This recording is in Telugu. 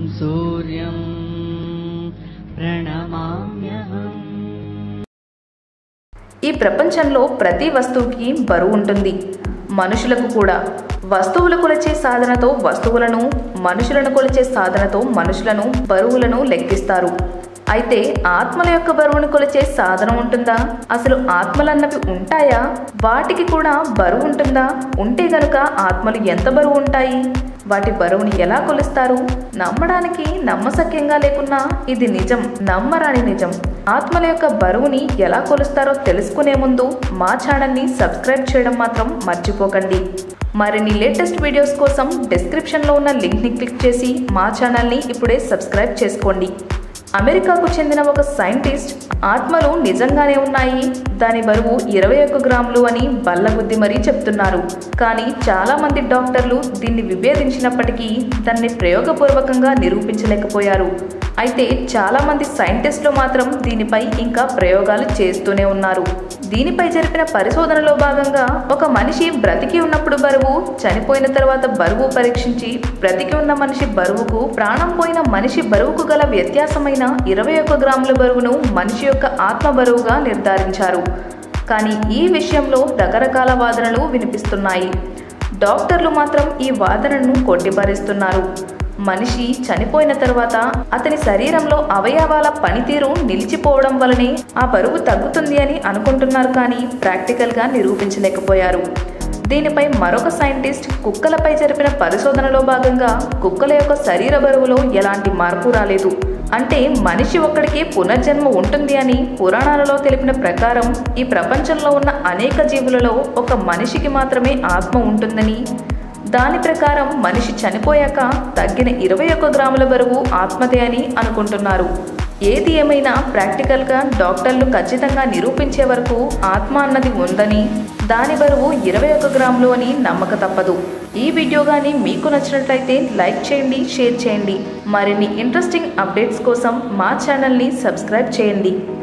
सूर्यं प्रणमाम्यहम् ఈ ప్రపంచంలో ప్రతి వస్తువుకి బరువు ఉంటుంది మనుషులకు కూడా వస్తువులు కొలిచే సాధనతో వస్తువులను మనుషులను కొలిచే సాధనతో మనుషులను బరువులను లెక్కిస్తారు అయితే ఆత్మల యొక్క బరువును కొలిచే సాధనం ఉంటుందా అసలు ఆత్మలన్నవి ఉంటాయా వాటికి కూడా బరువు ఉంటుందా ఉంటే గనుక ఆత్మలు ఎంత బరువు ఉంటాయి వాటి బరువుని ఎలా కొలుస్తారు నమ్మడానికి నమ్మశక్యంగా లేకున్నా ఇది నిజం నమ్మరాని నిజం ఆత్మల యొక్క బరువుని ఎలా కొలుస్తారో తెలుసుకునే ముందు మా ఛానల్ని సబ్స్క్రైబ్ చేయడం మాత్రం మర్చిపోకండి మరిన్ని లేటెస్ట్ వీడియోస్ కోసం డిస్క్రిప్షన్లో ఉన్న లింక్ని క్లిక్ చేసి మా ఛానల్ని ఇప్పుడే సబ్స్క్రైబ్ చేసుకోండి అమెరికాకు చెందిన ఒక సైంటిస్ట్ ఆత్మలు నిజంగానే ఉన్నాయి దాని బరువు ఇరవై ఒక్క గ్రాములు అని బల్లగుద్ది మరీ చెప్తున్నారు కానీ చాలా మంది డాక్టర్లు దీన్ని విభేదించినప్పటికీ దాన్ని ప్రయోగపూర్వకంగా నిరూపించలేకపోయారు అయితే చాలా మంది సైంటిస్టులు మాత్రం దీనిపై ఇంకా ప్రయోగాలు చేస్తూనే ఉన్నారు దీనిపై జరిపిన పరిశోధనలో భాగంగా ఒక మనిషి బ్రతికి ఉన్నప్పుడు బరువు చనిపోయిన తర్వాత బరువు పరీక్షించి బ్రతికి ఉన్న మనిషి బరువుకు ప్రాణం పోయిన మనిషి బరువుకు గల వ్యత్యాసమైన ఇరవై ఒక్క గ్రాముల బరువును మనిషి యొక్క ఆత్మ బరువుగా నిర్ధారించారు కానీ ఈ విషయంలో రకరకాల వాదనలు వినిపిస్తున్నాయి డాక్టర్లు మాత్రం ఈ వాదనను కొట్టిపారేస్తున్నారు మనిషి చనిపోయిన తర్వాత అతని శరీరంలో అవయవాల పనితీరు నిలిచిపోవడం వలనే ఆ బరువు తగ్గుతుంది అని అనుకుంటున్నారు కానీ ప్రాక్టికల్గా నిరూపించలేకపోయారు దీనిపై మరొక సైంటిస్ట్ కుక్కలపై జరిపిన పరిశోధనలో భాగంగా కుక్కల యొక్క శరీర బరువులో ఎలాంటి మార్పు రాలేదు అంటే మనిషి ఒక్కడికి పునర్జన్మ ఉంటుంది అని పురాణాలలో తెలిపిన ప్రకారం ఈ ప్రపంచంలో ఉన్న అనేక జీవులలో ఒక మనిషికి మాత్రమే ఆత్మ ఉంటుందని దాని ప్రకారం మనిషి చనిపోయాక తగ్గిన ఇరవై ఒక్క గ్రాముల బరువు ఆత్మదే అని అనుకుంటున్నారు ఏది ఏమైనా ప్రాక్టికల్గా డాక్టర్లు ఖచ్చితంగా నిరూపించే వరకు ఆత్మ అన్నది ఉందని దాని బరువు ఇరవై ఒక్క గ్రాములు అని నమ్మక తప్పదు ఈ వీడియో కానీ మీకు నచ్చినట్లయితే లైక్ చేయండి షేర్ చేయండి మరిన్ని ఇంట్రెస్టింగ్ అప్డేట్స్ కోసం మా ఛానల్ని సబ్స్క్రైబ్ చేయండి